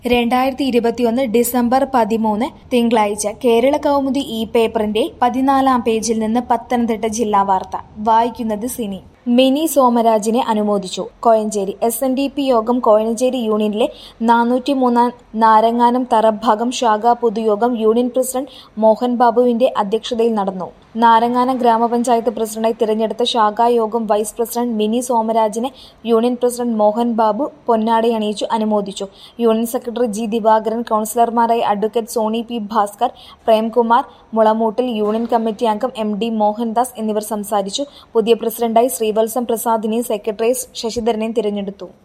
രണ്ടായിരത്തി ഇരുപത്തിയൊന്ന് ഡിസംബർ പതിമൂന്ന് തിങ്കളാഴ്ച കേരള കൗമുദി ഈ പേപ്പറിന്റെ പതിനാലാം പേജിൽ നിന്ന് പത്തനംതിട്ട ജില്ലാ വാർത്ത വായിക്കുന്നത് സിനി മിനി സോമരാജിനെ അനുമോദിച്ചു Koyancheri S N D P യോഗം കോയഞ്ചേരി യൂണിയനിലെ നാനൂറ്റി മൂന്നാം നാരങ്ങാനം തറഭാഗം ശാഖാ പൊതുയോഗം യൂണിയൻ പ്രസിഡന്റ് മോഹൻ ബാബുവിന്റെ അധ്യക്ഷതയിൽ നടന്നു നാരങ്ങാനം ഗ്രാമപഞ്ചായത്ത് പ്രസിഡന്റായി തിരഞ്ഞെടുത്ത ശാഖാ യോഗം വൈസ് പ്രസിഡന്റ് മിനി സോമരാജിനെ യൂണിയൻ പ്രസിഡന്റ് മോഹൻ ബാബു പൊന്നാടയണിയിച്ചു അനുമോദിച്ചു യൂണിയൻ സെക്രട്ടറി ജി ദിവാകരൻ കൌൺസിലർമാരായ advocate Soni P Bhaskar Premkumar Mulamoottil union committee അംഗം എം ഡി മോഹൻദാസ് എന്നിവർ സംസാരിച്ചു പുതിയ പ്രസിഡന്റായി ശ്രീവത്സം പ്രസാദിനെയും സെക്രട്ടറി ശശിധരനെയും തിരഞ്ഞെടുത്തു